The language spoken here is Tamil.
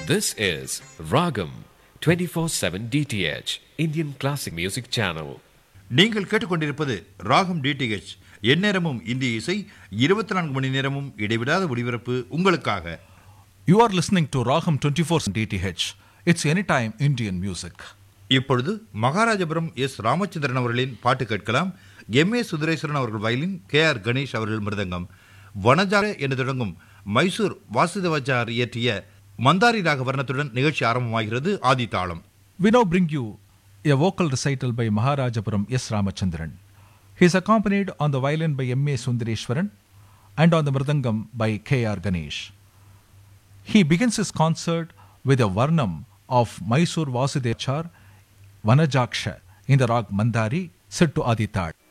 This is Ragam 24/7 DTH Indian Classic Music Channel. நீங்கள் கேட்டுக்கொண்டிருப்பது ராகம் டிடிஹெச் எந்நேரமும் இந்திய இசை இருபத்தி நான்கு மணி நேரமும் இடைவிடாத ஒளிபரப்பு உங்களுக்காக You are listening to Raham 24 DTH. It's anytime Indian music. இப்பொழுது மகாராஜபுரம் எஸ் ராமச்சந்திரன் அவர்களின் பாட்டு கேட்கலாம் எம் ஏ சுந்தரேஸ்வரன் அவர்கள் வயலின் கே ஆர் கணேஷ் அவர்கள் மிருதங்கம் வனஜார என்று தொடங்கும் மைசூர் வாசுதவாச்சார் இயற்றிய மந்தாரி ராக வர்ணத்துடன் நிகழ்ச்சி ஆரம்பமாகிறது ஆதி தாளம் We now bring you a vocal recital by Maharajapuram S. Ramachandran. He is accompanied on the violin by M. A. Sundareshwaran and on the mridangam by K. R. Ganesh. He begins his concert with a varnam of Mysore Vasudechar Vanajaksha in the rag Mandari set to Aditad.